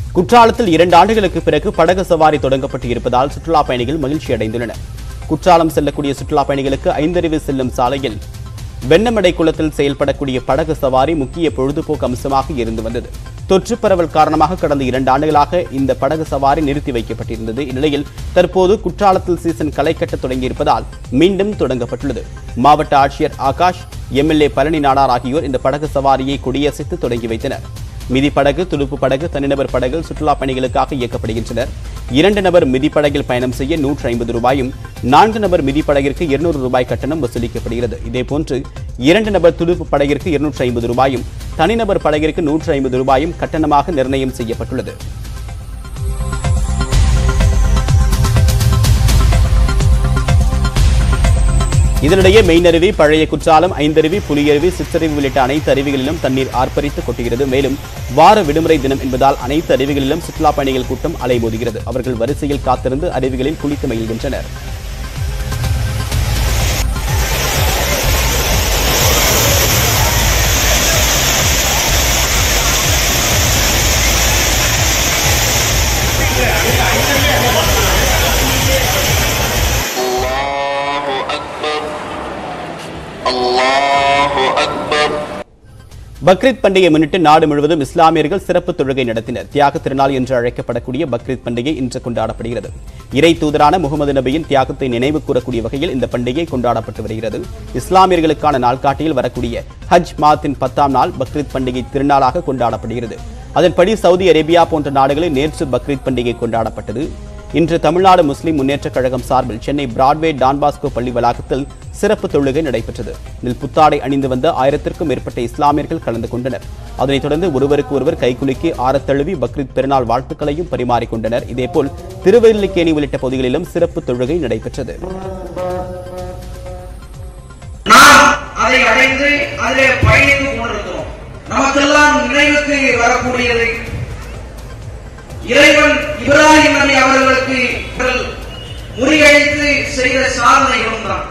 குற்றாலத்தில் இரண்டு ஆண்டுகளுக்கு பிறகு படகு சவாரி தொடங்கப்பட்டு இருப்பதால் சுற்றுலா பயணிகள் மகிழ்ச்சி அடைந்துள்ளனர் குற்றாலம் செல்லக்கூடிய சுற்றுலா பயணிகளுக்கு ஐந்தறிவு செல்லும் சாலையில் வெண்ணமடை குளத்தில் செயல்படக்கூடிய படகு சவாரி முக்கிய பொழுதுபோக்கு அம்சமாக இருந்து வந்தது தொற்று பரவல் காரணமாக கடந்த இரண்டு ஆண்டுகளாக இந்த படகு சவாரி நிறுத்தி வைக்கப்பட்டிருந்தது இந்நிலையில் தற்போது குற்றாலத்தில் சீசன் களை கட்ட தொடங்கியிருப்பதால் மீண்டும் தொடங்கப்பட்டுள்ளது மாவட்ட ஆட்சியர் ஆகாஷ் எம்எல்ஏ பழனி நாடார் ஆகியோர் இந்த படகு சவாரியை கொடியசைத்து தொடங்கி வைத்தனர் மிதிப்படகு துடுப்பு படகு தனிநபர் படகு சுற்றுலா பயணிகளுக்காக இயக்கப்படுகின்றனர் இரண்டு நபர் மிதிப்படகில் பயணம் செய்ய நூற்று ஐம்பது ரூபாயும் நான்கு நபர் மிதிப்படகிற்கு இருநூறு ரூபாய் கட்டணம் வசூலிக்கப்படுகிறது இதேபோன்று இரண்டு நபர் துடுப்பு படகிற்கு இருநூற்று ஐம்பது ரூபாயும் தனிநபர் படகிற்கு நூற்று ஐம்பது ரூபாயும் கட்டணமாக நிர்ணயம் செய்யப்பட்டுள்ளது இதனிடையே மெயினருவி பழைய குற்றாலம் ஐந்தருவி புலியருவி சிற்றருவி உள்ளிட்ட அனைத்து அருவிகளிலும் தண்ணீர் ஆர்ப்பரித்து கொட்டுகிறது மேலும் வார விடுமுறை தினம் என்பதால் அனைத்து அருவிகளிலும் சுற்றுலா பயணிகள் கூட்டம் அலைமோதுகிறது அவர்கள் வரிசையில் காத்திருந்து அருவிகளில் குளித்து மகிழ்கின்றனர் الله أكبر الله أكبر பக்ரீத் பண்டிகை முன்னிட்டு நாடு முழுவதும் இஸ்லாமியர்கள் சிறப்பு தொழுகை நடத்தினர் தியாக திருநாள் என்று அழைக்கப்படக்கூடிய பக்ரீத் பண்டிகை இன்று கொண்டாடப்படுகிறது இறை தூதரான முகமது நபியின் தியாகத்தை நினைவு கூறக்கூடிய வகையில் இந்த பண்டிகை கொண்டாடப்பட்டு வருகிறது இஸ்லாமியர்களுக்கான நாள்காட்டியில் வரக்கூடிய ஹஜ் மாதத்தின் பத்தாம் நாள் பக்ரீத் பண்டிகை திருநாளாக கொண்டாடப்படுகிறது அதன்படி சவுதி அரேபியா போன்ற நாடுகளில் நேற்று பக்ரீத் பண்டிகை கொண்டாடப்பட்டது இன்று தமிழ்நாடு முஸ்லிம் முன்னேற்றக் கழகம் சார்பில் சென்னை பிராட்வே டான்பாஸ்கோ பள்ளி வளாகத்தில் சிறப்பு தொழுகை நடைபெற்றது இதில் புத்தாடை அணிந்து வந்த ஆயிரத்திற்கும் மேற்பட்ட இஸ்லாமியர்கள் கலந்து கொண்டனர் அதனைத் தொடர்ந்து ஒருவருக்கு ஒருவர் கைகுலுக்கி ஆரத்தழுவி பக்ரீத் பெருநாள் வாழ்த்துக்களையும் பரிமாறிக்கொண்டனர் இதேபோல் திருவல்லிக்கேணி உள்ளிட்ட பகுதிகளிலும் சிறப்பு தொழுகை நடைபெற்றது நாம் அதை அடைந்து அதிலே பயணித்துக் கொண்டிருக்கிறோம் நமக்கெல்லாம் நினைவுக்கு வரக்கூடியது இறைவன் இப்ராஹிம் நபி அவர்களுக்கு இவர்கள் முறியடித்து செய்த சாதனைகளும் தான்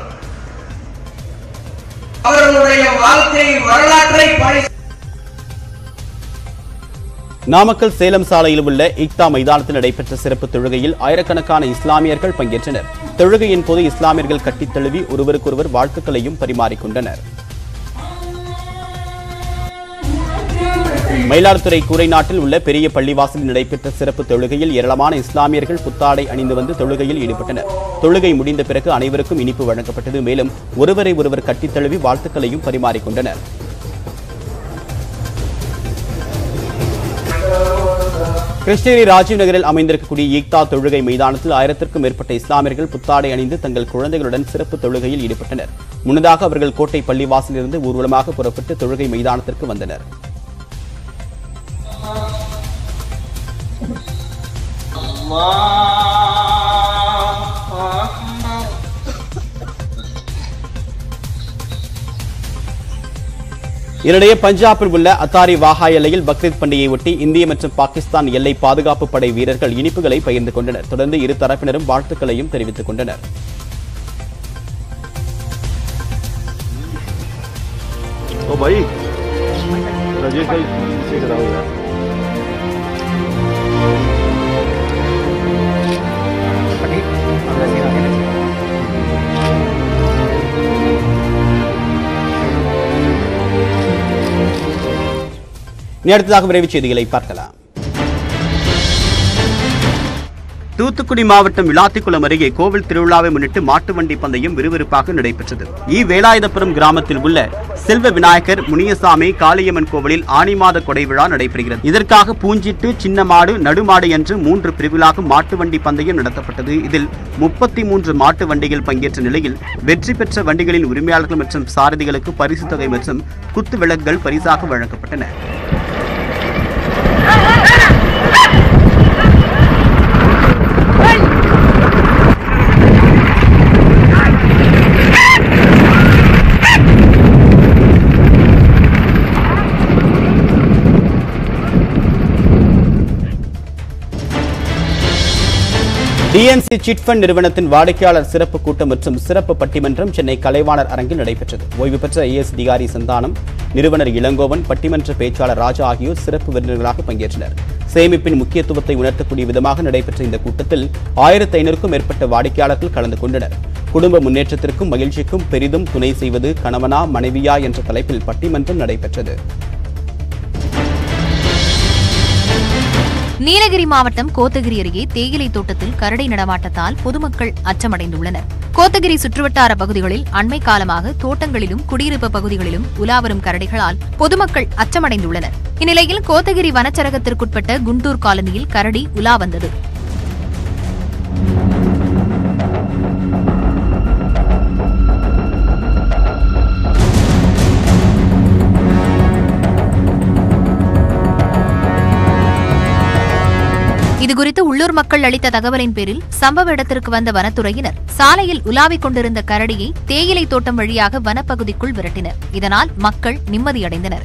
அவர்களுடைய வாழ்க்கை வரலாற்றை படை நாமக்கல் சேலம் சாலையில் உள்ள இக்தா மைதானத்தில் நடைபெற்ற சிறப்பு தொழுகையில் ஆயிரக்கணக்கான இஸ்லாமியர்கள் பங்கேற்றனர் தொழுகையின் போது இஸ்லாமியர்கள் கட்டித் தழுவி ஒருவருக்கொருவர் வாழ்த்துக்களையும் பரிமாறிக்கொண்டனர் மயிலாடுதுறை கூரைநாட்டில் உள்ள பெரிய பள்ளிவாசலில் நடைபெற்ற சிறப்பு தொழுகையில் ஏராளமான இஸ்லாமியர்கள் புத்தாடை அணிந்து வந்து தொழுகையில் ஈடுபட்டனர் தொழுகை முடிந்த பிறகு அனைவருக்கும் இனிப்பு வழங்கப்பட்டது மேலும் ஒருவரை ஒருவர் கட்டித் தழுவி வாழ்த்துக்களையும் பரிமாறிக்கொண்டனர் கிருஷ்ணகிரி ராஜீவ் நகரில் அமைந்திருக்கக்கூடிய ஈக்தா தொழுகை மைதானத்தில் ஆயிரத்திற்கும் மேற்பட்ட இஸ்லாமியர்கள் புத்தாடை அணிந்து தங்கள் குழந்தைகளுடன் சிறப்பு தொழுகையில் ஈடுபட்டனர் முன்னதாக அவர்கள் கோட்டை பள்ளிவாசலிலிருந்து ஊர்வலமாக புறப்பட்டு தொழுகை மைதானத்திற்கு வந்தனர் இதனிடையே பஞ்சாபில் உள்ள அத்தாரி வாஹா எல்லையில் பக்ரீத் பண்டிகையை ஒட்டி இந்திய மற்றும் பாகிஸ்தான் எல்லை பாதுகாப்பு படை வீரர்கள் இனிப்புகளை பகிர்ந்து கொண்டனர் தொடர்ந்து இரு தரப்பினரும் வாழ்த்துக்களையும் தெரிவித்துக் கொண்டனர் ओ भाई राजेश भाई पीछे कराओ यार இனி அடுத்ததாக விரைவுச் செய்திகளை பார்க்கலாம் தூத்துக்குடி மாவட்டம் விளாத்திக்குளம் அருகே கோவில் திருவிழாவை முன்னிட்டு மாட்டு வண்டி பந்தயம் விறுவிறுப்பாக நடைபெற்றது இ வேலாயுதபுரம் கிராமத்தில் உள்ள செல்வ விநாயகர் முனியசாமி காளியம்மன் கோவிலில் ஆனி மாத கொடை விழா நடைபெறுகிறது இதற்காக பூஞ்சிட்டு சின்ன மாடு நடுமாடு என்று மூன்று பிரிவுகளாக மாட்டு வண்டி பந்தயம் நடத்தப்பட்டது இதில் முப்பத்தி மூன்று மாட்டு வண்டிகள் பங்கேற்ற நிலையில் வெற்றி பெற்ற வண்டிகளின் உரிமையாளர்கள் மற்றும் சாரதிகளுக்கு பரிசு தொகை மற்றும் குத்து விளக்குகள் பரிசாக வழங்கப்பட்டன டிஎன்சி சிட் ஃபண்ட் நிறுவனத்தின் வாடிக்கையாளர் சிறப்பு கூட்டம் மற்றும் சிறப்பு பட்டிமன்றம் சென்னை கலைவாணர் அரங்கில் நடைபெற்றது ஓய்வு பெற்ற ஐஏஎஸ் அதிகாரி சந்தானம் நிறுவனர் இளங்கோவன் பட்டிமன்ற பேச்சாளர் ராஜா ஆகியோர் சிறப்பு விருந்தினர்களாக பங்கேற்றனர் சேமிப்பின் முக்கியத்துவத்தை உணர்த்தக்கூடிய விதமாக நடைபெற்ற இந்த கூட்டத்தில் ஆயிரத்தி ஐநூறுக்கும் மேற்பட்ட வாடிக்கையாளர்கள் கலந்து கொண்டனர் குடும்ப முன்னேற்றத்திற்கும் மகிழ்ச்சிக்கும் பெரிதும் துணை செய்வது கணவனா மனைவியா என்ற தலைப்பில் பட்டிமன்றம் நடைபெற்றது நீலகிரி மாவட்டம் கோத்தகிரி அருகே தேயிலை தோட்டத்தில் கரடி நடமாட்டத்தால் பொதுமக்கள் அச்சமடைந்துள்ளனர் கோத்தகிரி சுற்றுவட்டார பகுதிகளில் அண்மை காலமாக தோட்டங்களிலும் குடியிருப்பு பகுதிகளிலும் உலாவரும் கரடிகளால் பொதுமக்கள் அச்சமடைந்துள்ளனர் இந்நிலையில் கோத்தகிரி வனச்சரகத்திற்குட்பட்ட குண்டூர் காலனியில் கரடி உலா வந்தது இதுகுறித்து உள்ளூர் மக்கள் அளித்த தகவலின் பேரில் சம்பவ இடத்திற்கு வந்த வனத்துறையினர் சாலையில் உலாவிக் கொண்டிருந்த கரடியை தேயிலை தோட்டம் வழியாக வனப்பகுதிக்குள் விரட்டினர் இதனால் மக்கள் நிம்மதியடைந்தனர்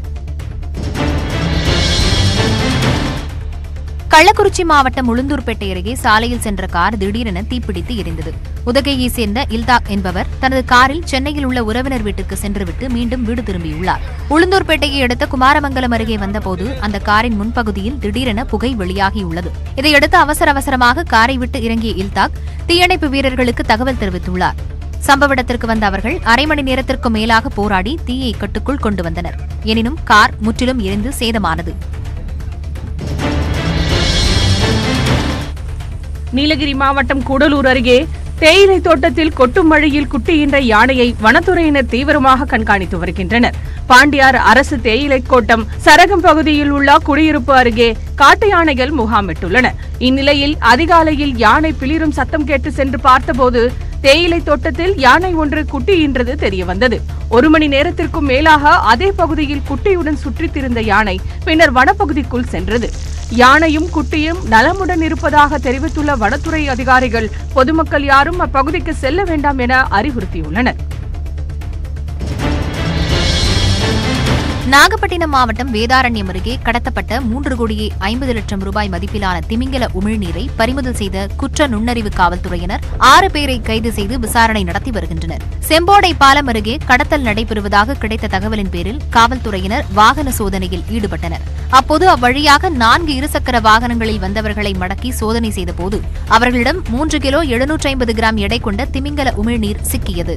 கள்ளக்குறிச்சி மாவட்டம் உளுந்தூர்பேட்டை அருகே சாலையில் சென்ற கார் திடீரென தீப்பிடித்து எரிந்தது உதகையை சேர்ந்த இல்தாக் என்பவர் தனது காரில் சென்னையில் உள்ள உறவினர் வீட்டுக்கு சென்றுவிட்டு மீண்டும் வீடு திரும்பியுள்ளார் உளுந்தூர்பேட்டையை அடுத்த குமாரமங்கலம் அருகே வந்தபோது அந்த காரின் முன்பகுதியில் திடீரென புகை வெளியாகியுள்ளது இதையடுத்து அவசர அவசரமாக காரை விட்டு இறங்கிய இல்தாக் தீயணைப்பு வீரர்களுக்கு தகவல் தெரிவித்துள்ளார் சம்பவ இடத்திற்கு வந்த அவர்கள் அரை மணி நேரத்திற்கு மேலாக போராடி தீயை கட்டுக்குள் கொண்டு வந்தனர் எனினும் கார் முற்றிலும் எரிந்து சேதமானது நீலகிரி மாவட்டம் கூடலூர் அருகே தேயிலை தோட்டத்தில் கொட்டும் மழையில் குட்டியின்ற யானையை வனத்துறையினர் தீவிரமாக கண்காணித்து வருகின்றனர் பாண்டியார் அரசு தேயிலை கோட்டம் சரகம் பகுதியில் உள்ள குடியிருப்பு அருகே காட்டு யானைகள் முகாமிட்டுள்ளன இந்நிலையில் அதிகாலையில் யானை பிளிரும் சத்தம் கேட்டு சென்று பார்த்தபோது தேயிலை தோட்டத்தில் யானை ஒன்று குட்டியின்றது தெரியவந்தது ஒரு மணி நேரத்திற்கும் மேலாக அதே பகுதியில் குட்டியுடன் சுற்றித் திரிந்த யானை பின்னர் வனப்பகுதிக்குள் சென்றது யானையும் குட்டியும் நலமுடன் இருப்பதாக தெரிவித்துள்ள வனத்துறை அதிகாரிகள் பொதுமக்கள் யாரும் அப்பகுதிக்கு செல்ல வேண்டாம் என அறிவுறுத்தியுள்ளனர் நாகப்பட்டினம் மாவட்டம் வேதாரண்யம் அருகே கடத்தப்பட்ட மூன்று கோடியே ஐம்பது லட்சம் ரூபாய் மதிப்பிலான திமிங்கல உமிழ்நீரை பறிமுதல் செய்த குற்ற நுண்ணறிவு காவல்துறையினர் ஆறு பேரை கைது செய்து விசாரணை நடத்தி வருகின்றனர் செம்போடை பாலம் அருகே கடத்தல் நடைபெறுவதாக கிடைத்த தகவலின் பேரில் காவல்துறையினர் வாகன சோதனையில் ஈடுபட்டனர் அப்போது அவ்வழியாக நான்கு இருசக்கர வாகனங்களில் வந்தவர்களை மடக்கி சோதனை செய்தபோது அவர்களிடம் மூன்று கிலோ எழுநூற்றி ஐம்பது கிராம் எடை கொண்ட திமிங்கல உமிழ்நீர் சிக்கியது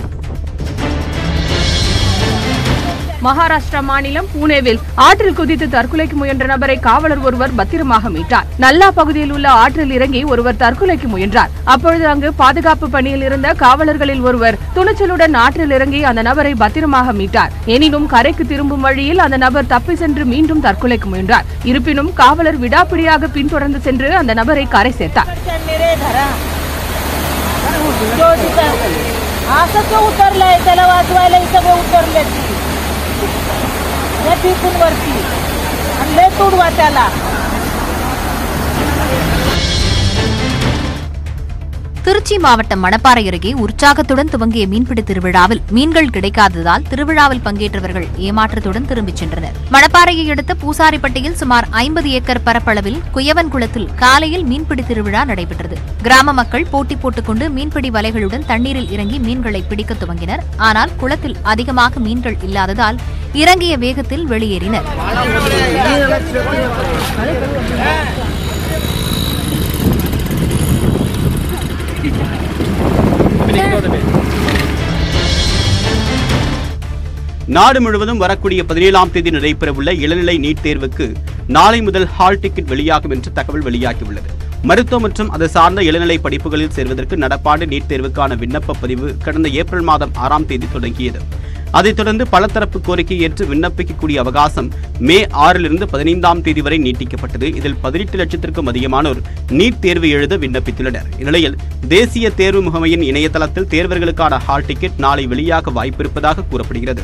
மகாராஷ்டிரா மாநிலம் பூனேவில் ஆற்றில் குதித்து தற்கொலைக்கு முயன்ற நபரை காவலர் ஒருவர் பத்திரமாக மீட்டார் நல்லா பகுதியில் உள்ள ஆற்றில் இறங்கி ஒருவர் தற்கொலைக்கு முயன்றார் அப்பொழுது அங்கு பாதுகாப்பு பணியில் இருந்த காவலர்களில் ஒருவர் துணிச்சலுடன் ஆற்றில் இறங்கி அந்த நபரை பத்திரமாக மீட்டார் எனினும் கரைக்கு திரும்பும் வழியில் அந்த நபர் தப்பி சென்று மீண்டும் தற்கொலைக்கு முயன்றார் இருப்பினும் காவலர் விடாப்பிடியாக பின்தொடர்ந்து சென்று அந்த நபரை கரை சேர்த்தார் मेरे धरा जो तिथं असं जो उतरलंय त्याला वाजवायला इथं बी उतरले ती या तिथून वरती आणि लय तुडवा त्याला திருச்சி மாவட்டம் மணப்பாறை அருகே உற்சாகத்துடன் துவங்கிய மீன்பிடி திருவிழாவில் மீன்கள் கிடைக்காததால் திருவிழாவில் பங்கேற்றவர்கள் ஏமாற்றத்துடன் திரும்பிச் சென்றனர் மணப்பாறையை அடுத்த பூசாரிப்பட்டியில் சுமார் ஐம்பது ஏக்கர் பரப்பளவில் குயவன் குளத்தில் காலையில் மீன்பிடி திருவிழா நடைபெற்றது கிராம மக்கள் போட்டி போட்டுக்கொண்டு மீன்பிடி வலைகளுடன் தண்ணீரில் இறங்கி மீன்களை பிடிக்க துவங்கினர் ஆனால் குளத்தில் அதிகமாக மீன்கள் இல்லாததால் இறங்கிய வேகத்தில் வெளியேறினர் நாடு முழுவதும் வரக்கூடிய பதினேழாம் தேதி நடைபெறவுள்ள இளநிலை நீட் தேர்வுக்கு நாளை முதல் ஹால் டிக்கெட் வெளியாகும் என்று தகவல் வெளியாகியுள்ளது மருத்துவம் மற்றும் அது சார்ந்த இளநிலை படிப்புகளில் சேர்வதற்கு நடப்பாண்டு நீட் தேர்வுக்கான விண்ணப்ப பதிவு கடந்த ஏப்ரல் மாதம் ஆறாம் தேதி தொடங்கியது அதைத் தொடர்ந்து பலதரப்பு கோரிக்கை ஏற்று விண்ணப்பிக்கக்கூடிய அவகாசம் மே ஆறிலிருந்து பதினைந்தாம் தேதி வரை நீட்டிக்கப்பட்டது இதில் பதினெட்டு லட்சத்திற்கும் அதிகமானோர் நீட் தேர்வு எழுத விண்ணப்பித்துள்ளனர் இந்நிலையில் தேசிய தேர்வு முகமையின் இணையதளத்தில் தேர்வர்களுக்கான ஹால் டிக்கெட் நாளை வெளியாக வாய்ப்பிருப்பதாக கூறப்படுகிறது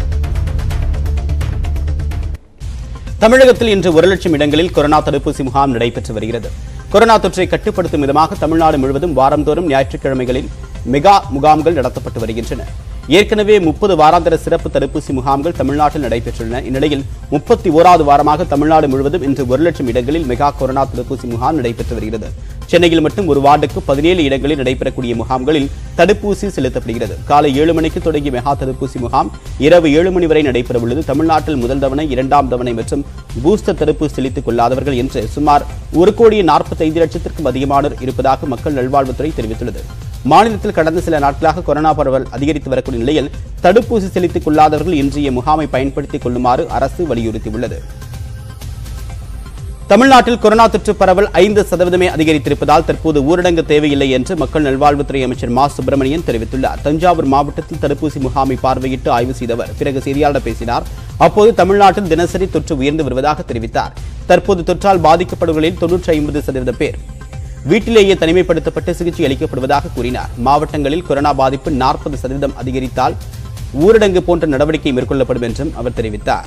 தமிழகத்தில் இன்று ஒரு லட்சம் இடங்களில் கொரோனா தடுப்பூசி முகாம் நடைபெற்று வருகிறது கொரோனா தொற்றை கட்டுப்படுத்தும் விதமாக தமிழ்நாடு முழுவதும் வாரந்தோறும் ஞாயிற்றுக்கிழமைகளில் மெகா முகாம்கள் நடத்தப்பட்டு வருகின்றன ஏற்கனவே முப்பது வாராந்திர சிறப்பு தடுப்பூசி முகாம்கள் தமிழ்நாட்டில் நடைபெற்றுள்ளன இந்நிலையில் முப்பத்தி ஓராவது வாரமாக தமிழ்நாடு முழுவதும் இன்று ஒரு லட்சம் இடங்களில் மெகா கொரோனா தடுப்பூசி முகாம் நடைபெற்று வருகிறது சென்னையில் மட்டும் ஒரு வார்டுக்கு பதினேழு இடங்களில் நடைபெறக்கூடிய முகாம்களில் தடுப்பூசி செலுத்தப்படுகிறது காலை ஏழு மணிக்கு தொடங்கிய மெகா தடுப்பூசி முகாம் இரவு ஏழு மணி வரை நடைபெற உள்ளது தமிழ்நாட்டில் முதல் தவணை இரண்டாம் தவணை மற்றும் பூஸ்டர் தடுப்பூசி செலுத்திக் கொள்ளாதவர்கள் என்று சுமார் ஒரு கோடியே நாற்பத்தைந்து லட்சத்திற்கும் அதிகமானோர் இருப்பதாக மக்கள் நல்வாழ்வுத்துறை தெரிவித்துள்ளது மாநிலத்தில் கடந்த சில நாட்களாக கொரோனா பரவல் அதிகரித்து வரக்கூடிய நிலையில் தடுப்பூசி செலுத்திக் கொள்ளாதவர்கள் இன்றைய முகாமை பயன்படுத்திக் கொள்ளுமாறு அரசு வலியுறுத்தியுள்ளது தமிழ்நாட்டில் கொரோனா தொற்று பரவல் ஐந்து சதவீதமே அதிகரித்திருப்பதால் தற்போது ஊரடங்கு தேவையில்லை என்று மக்கள் நல்வாழ்வுத்துறை அமைச்சர் மா சுப்பிரமணியன் தெரிவித்துள்ளார் தஞ்சாவூர் மாவட்டத்தில் தடுப்பூசி முகாமை பார்வையிட்டு ஆய்வு செய்தவர் பிறகு செய்தியாளர் பேசினார் அப்போது தமிழ்நாட்டில் தினசரி தொற்று உயர்ந்து வருவதாக தெரிவித்தார் தற்போது தொற்றால் பாதிக்கப்படுவர்களில் தொன்னூற்றி ஐம்பது சதவீத பேர் வீட்டிலேயே தனிமைப்படுத்தப்பட்டு சிகிச்சை அளிக்கப்படுவதாக கூறினார் மாவட்டங்களில் கொரோனா பாதிப்பு நாற்பது சதவீதம் அதிகரித்தால் ஊரடங்கு போன்ற நடவடிக்கை மேற்கொள்ளப்படும் என்றும் அவர் தெரிவித்தார்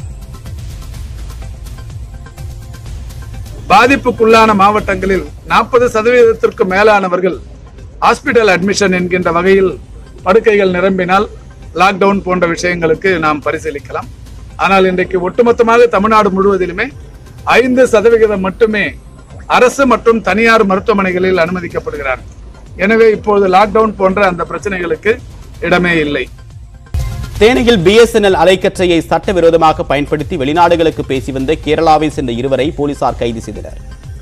பாதிப்புக்குள்ளான மாவட்டங்களில் நாற்பது சதவீதத்திற்கு மேலானவர்கள் ஹாஸ்பிட்டல் அட்மிஷன் என்கின்ற வகையில் படுக்கைகள் நிரம்பினால் லாக்டவுன் போன்ற விஷயங்களுக்கு நாம் பரிசீலிக்கலாம் ஆனால் இன்றைக்கு ஒட்டுமொத்தமாக தமிழ்நாடு முழுவதிலுமே ஐந்து சதவிகிதம் மட்டுமே அரசு மற்றும் தனியார் மருத்துவமனைகளில் அனுமதிக்கப்படுகிறார் எனவே இப்போது லாக்டவுன் போன்ற அந்த பிரச்சனைகளுக்கு இடமே இல்லை தேனியில் பிஎஸ்என்எல் அலைக்கற்றையை சட்டவிரோதமாக பயன்படுத்தி வெளிநாடுகளுக்கு பேசி வந்த கேரளாவை சேர்ந்த இருவரை போலீசார் கைது செய்தனர்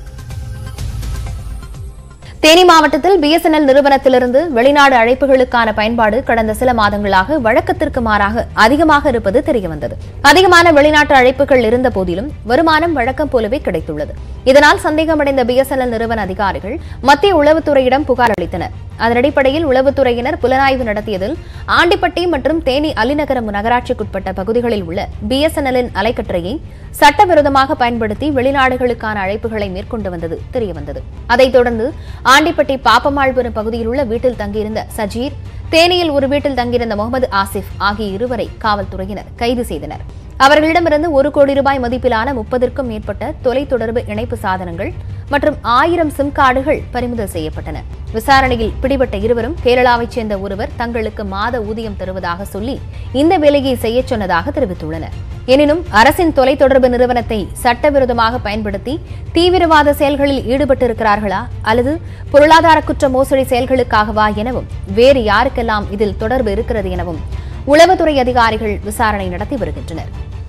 தேனி மாவட்டத்தில் பிஎஸ்என்எல் நிறுவனத்திலிருந்து வெளிநாடு அழைப்புகளுக்கான பயன்பாடு கடந்த சில மாதங்களாக வழக்கத்திற்கு மாறாக அதிகமாக இருப்பது தெரியவந்தது அதிகமான வெளிநாட்டு அழைப்புகள் இருந்த போதிலும் வருமானம் வழக்கம் போலவே கிடைத்துள்ளது இதனால் சந்தேகமடைந்த பிஎஸ்என்எல் நிறுவன அதிகாரிகள் மத்திய உளவுத்துறையிடம் புகார் அளித்தனர் அதன் அடிப்படையில் உளவுத்துறையினர் புலனாய்வு நடத்தியதில் ஆண்டிப்பட்டி மற்றும் தேனி அலிநகரம் நகராட்சிக்குட்பட்ட பகுதிகளில் உள்ள பிஎஸ்என்எல்லின் அலைக்கற்றையை சட்டவிரோதமாக பயன்படுத்தி வெளிநாடுகளுக்கான அழைப்புகளை மேற்கொண்டு வந்தது தெரியவந்தது அதைத் தொடர்ந்து ஆண்டிப்பட்டி பாப்பமாழ்புரம் பகுதியில் உள்ள வீட்டில் தங்கியிருந்த சஜீர் தேனியில் ஒரு வீட்டில் தங்கியிருந்த முகமது ஆசிப் ஆகிய இருவரை காவல்துறையினர் கைது செய்தனர் அவர்களிடமிருந்து ஒரு கோடி ரூபாய் மதிப்பிலான முப்பதற்கும் மேற்பட்ட தொலைத்தொடர்பு இணைப்பு சாதனங்கள் மற்றும் ஆயிரம் சிம் கார்டுகள் பறிமுதல் செய்யப்பட்டன விசாரணையில் பிடிபட்ட இருவரும் கேரளாவைச் சேர்ந்த ஒருவர் தங்களுக்கு மாத ஊதியம் தருவதாக சொல்லி இந்த வேலையை செய்யச் சொன்னதாக தெரிவித்துள்ளனர் எனினும் அரசின் தொலைத்தொடர்பு நிறுவனத்தை சட்டவிரோதமாக பயன்படுத்தி தீவிரவாத செயல்களில் ஈடுபட்டிருக்கிறார்களா அல்லது பொருளாதார குற்ற மோசடி செயல்களுக்காகவா எனவும் வேறு யாருக்கெல்லாம் இதில் தொடர்பு இருக்கிறது எனவும் உளவுத்துறை அதிகாரிகள் விசாரணை நடத்தி வருகின்றனர்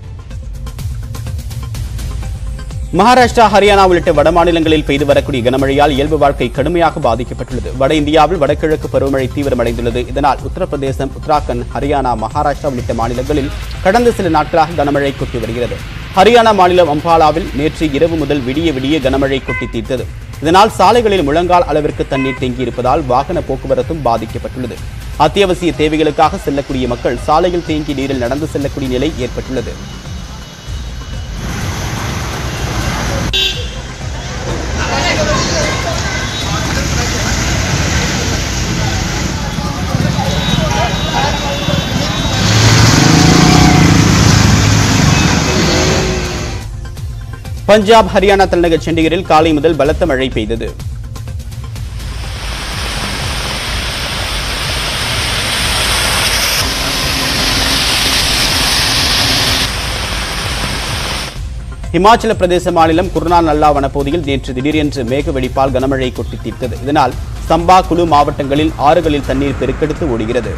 மகாராஷ்டிரா ஹரியானா உள்ளிட்ட வடமாநிலங்களில் பெய்து வரக்கூடிய கனமழையால் இயல்பு வாழ்க்கை கடுமையாக பாதிக்கப்பட்டுள்ளது வட இந்தியாவில் வடகிழக்கு பருவமழை தீவிரமடைந்துள்ளது இதனால் உத்தரப்பிரதேசம் உத்தராகண்ட் ஹரியானா மகாராஷ்டிரா உள்ளிட்ட மாநிலங்களில் கடந்த சில நாட்களாக கனமழை கொட்டி வருகிறது ஹரியானா மாநிலம் அம்பாலாவில் நேற்று இரவு முதல் விடிய விடிய கனமழை கொட்டி தீர்த்தது இதனால் சாலைகளில் முழங்கால் அளவிற்கு தண்ணீர் தேங்கியிருப்பதால் வாகன போக்குவரத்தும் பாதிக்கப்பட்டுள்ளது அத்தியாவசிய தேவைகளுக்காக செல்லக்கூடிய மக்கள் சாலையில் தேங்கிய நீரில் நடந்து செல்லக்கூடிய நிலை ஏற்பட்டுள்ளது பஞ்சாப் ஹரியானா தலைநகர் சண்டிகரில் காலை முதல் பலத்த மழை பெய்தது இமாச்சல பிரதேச மாநிலம் குர்னா நல்லா வனப்பகுதியில் நேற்று திடீரென்று மேக வெடிப்பால் கனமழை கொட்டி தீர்த்தது இதனால் சம்பா குழு மாவட்டங்களில் ஆறுகளில் தண்ணீர் பெருக்கெடுத்து ஓடுகிறது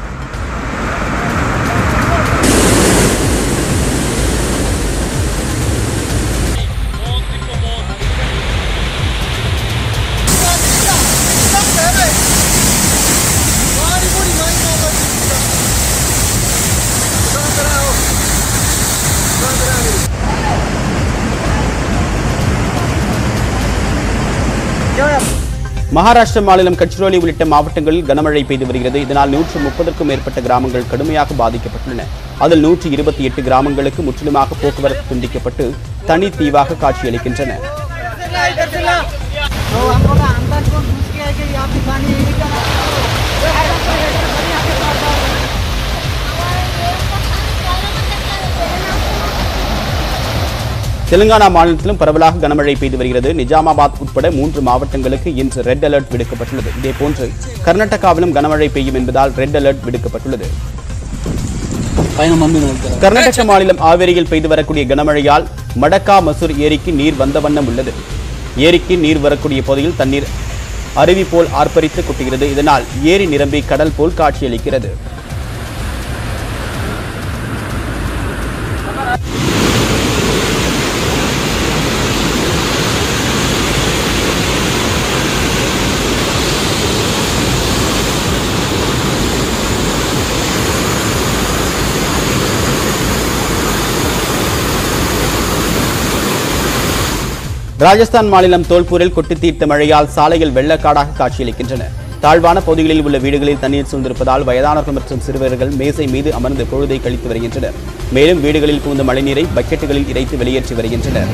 மகாராஷ்டிர மாநிலம் கட்சிரோலி உள்ளிட்ட மாவட்டங்களில் கனமழை பெய்து வருகிறது இதனால் நூற்று முப்பதற்கும் மேற்பட்ட கிராமங்கள் கடுமையாக பாதிக்கப்பட்டுள்ளன அதில் நூற்றி இருபத்தி எட்டு கிராமங்களுக்கு முற்றிலுமாக போக்குவரத்து துண்டிக்கப்பட்டு தனி தீவாக காட்சியளிக்கின்றன தெலுங்கானா மாநிலத்திலும் பரவலாக கனமழை பெய்து வருகிறது நிஜாமாபாத் உட்பட மூன்று மாவட்டங்களுக்கு இன்று ரெட் அலர்ட் விடுக்கப்பட்டுள்ளது இதேபோன்று கர்நாடகாவிலும் கனமழை பெய்யும் என்பதால் ரெட் அலர்ட் விடுக்கப்பட்டுள்ளது கர்நாடக மாநிலம் ஆவேரியில் பெய்து வரக்கூடிய கனமழையால் மடக்கா மசூர் ஏரிக்கு நீர் வந்த வண்ணம் உள்ளது ஏரிக்கு நீர் வரக்கூடிய பகுதியில் தண்ணீர் அருவி போல் ஆர்ப்பரித்து கொட்டுகிறது இதனால் ஏரி நிரம்பி கடல் போல் காட்சியளிக்கிறது ராஜஸ்தான் மாநிலம் தோல்பூரில் கொட்டி தீர்த்த மழையால் சாலைகள் வெள்ளக்காடாக காட்சியளிக்கின்றன தாழ்வான பகுதிகளில் உள்ள வீடுகளில் தண்ணீர் சூழ்ந்திருப்பதால் வயதானவர்கள் மற்றும் சிறுவர்கள் மேசை மீது அமர்ந்து பொழுதை கழித்து வருகின்றனர் மேலும் வீடுகளில் புகுந்த மழைநீரை பக்கெட்டுகளில் இறைத்து வெளியேற்றி வருகின்றனர்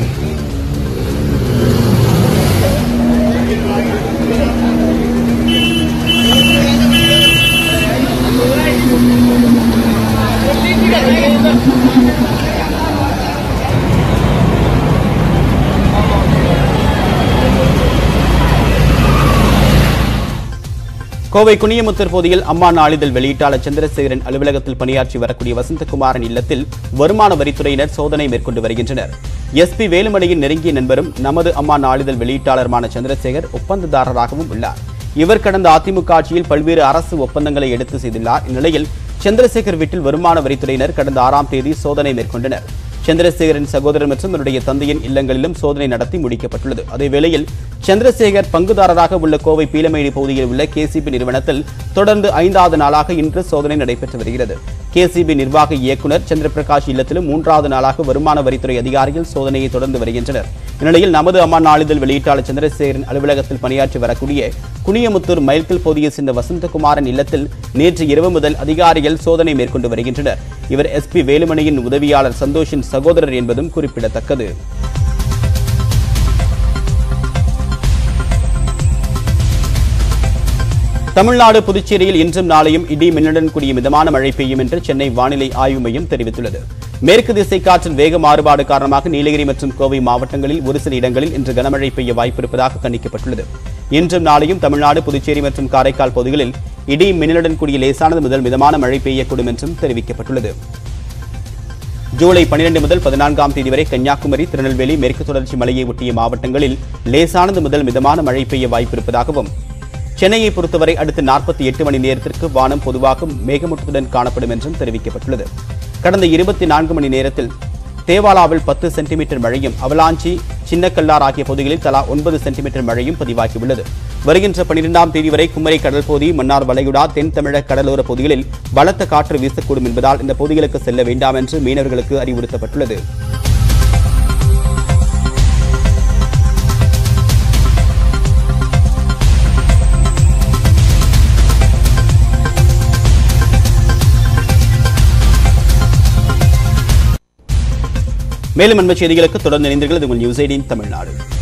கோவை குனியமுத்தூர் பகுதியில் அம்மா நாளிதழ் வெளியீட்டாளர் சந்திரசேகரன் அலுவலகத்தில் பணியாற்றி வரக்கூடிய வசந்தகுமாரன் இல்லத்தில் வருமான வரித்துறையினர் சோதனை மேற்கொண்டு வருகின்றனர் எஸ்பி வேலுமணியின் நெருங்கிய நண்பரும் நமது அம்மா நாளிதழ் வெளியீட்டாளருமான சந்திரசேகர் ஒப்பந்ததாரராகவும் உள்ளார் இவர் கடந்த அதிமுக ஆட்சியில் பல்வேறு அரசு ஒப்பந்தங்களை எடுத்து செய்துள்ளார் இந்நிலையில் சந்திரசேகர் வீட்டில் வருமான வரித்துறையினர் கடந்த ஆறாம் தேதி சோதனை மேற்கொண்டனர் சந்திரசேகரின் சகோதரர் மற்றும் அவருடைய தந்தையின் இல்லங்களிலும் சோதனை நடத்தி முடிக்கப்பட்டுள்ளது அதேவேளையில் சந்திரசேகர் பங்குதாரராக உள்ள கோவை பீலமேடு பகுதியில் உள்ள கேசிபி நிறுவனத்தில் தொடர்ந்து ஐந்தாவது நாளாக இன்று சோதனை நடைபெற்று வருகிறது கேசிபி நிர்வாக இயக்குநர் சந்திரபிரகாஷ் இல்லத்திலும் மூன்றாவது நாளாக வருமான வரித்துறை அதிகாரிகள் சோதனையை தொடர்ந்து வருகின்றனர் இந்நிலையில் நமது அம்மா நாளிதழ் வெளியீட்டாளர் சந்திரசேகரன் அலுவலகத்தில் பணியாற்றி வரக்கூடிய குனியமுத்தூர் மைல்கல் பகுதியைச் சேர்ந்த வசந்தகுமாரன் இல்லத்தில் நேற்று இரவு முதல் அதிகாரிகள் சோதனை மேற்கொண்டு வருகின்றனர் இவர் எஸ்பி வேலுமணியின் உதவியாளர் சந்தோஷின் சகோதரர் என்பதும் குறிப்பிடத்தக்கது தமிழ்நாடு புதுச்சேரியில் இன்றும் நாளையும் இடி மின்னலுடன் கூடிய மிதமான மழை பெய்யும் என்று சென்னை வானிலை ஆய்வு மையம் தெரிவித்துள்ளது மேற்கு திசை காற்றின் வேக மாறுபாடு காரணமாக நீலகிரி மற்றும் கோவை மாவட்டங்களில் ஒரு சில இடங்களில் இன்று கனமழை பெய்ய வாய்ப்பிருப்பதாக கணிக்கப்பட்டுள்ளது இன்றும் நாளையும் தமிழ்நாடு புதுச்சேரி மற்றும் காரைக்கால் பகுதிகளில் இடி மின்னலுடன் கூடிய லேசானது முதல் மிதமான மழை பெய்யக்கூடும் என்றும் தெரிவிக்கப்பட்டுள்ளது ஜூலை 12 முதல் பதினான்காம் தேதி வரை கன்னியாகுமரி திருநெல்வேலி மேற்கு தொடர்ச்சி மலையை ஒட்டிய மாவட்டங்களில் லேசானது முதல் மிதமான மழை பெய்ய வாய்ப்பிருப்பதாகவும் சென்னையை பொறுத்தவரை அடுத்த நாற்பத்தி எட்டு மணி நேரத்திற்கு வானம் பொதுவாக மேகமூட்டத்துடன் காணப்படும் என்றும் தெரிவிக்கப்பட்டுள்ளது கடந்த இருபத்தி நான்கு மணி நேரத்தில் தேவாலாவில் பத்து சென்டிமீட்டர் மழையும் அவலாஞ்சி சின்னக்கல்லார் ஆகிய பகுதிகளில் தலா ஒன்பது சென்டிமீட்டர் மழையும் பதிவாகியுள்ளது வருகின்ற பனிரெண்டாம் தேதி வரை குமரி கடல் பகுதி மன்னார் வளைகுடா தென் தமிழக கடலோர பகுதிகளில் பலத்த காற்று வீசக்கூடும் என்பதால் இந்த பகுதிகளுக்கு செல்ல வேண்டாம் என்று மீனவர்களுக்கு அறிவுறுத்தப்பட்டுள்ளது மேலும் அண்மை செய்திகளுக்கு தொடர்ந்து இணைந்தீர்கள் இது உங்கள் நியூஸ் எயிட்டின் தமிழ்நாடு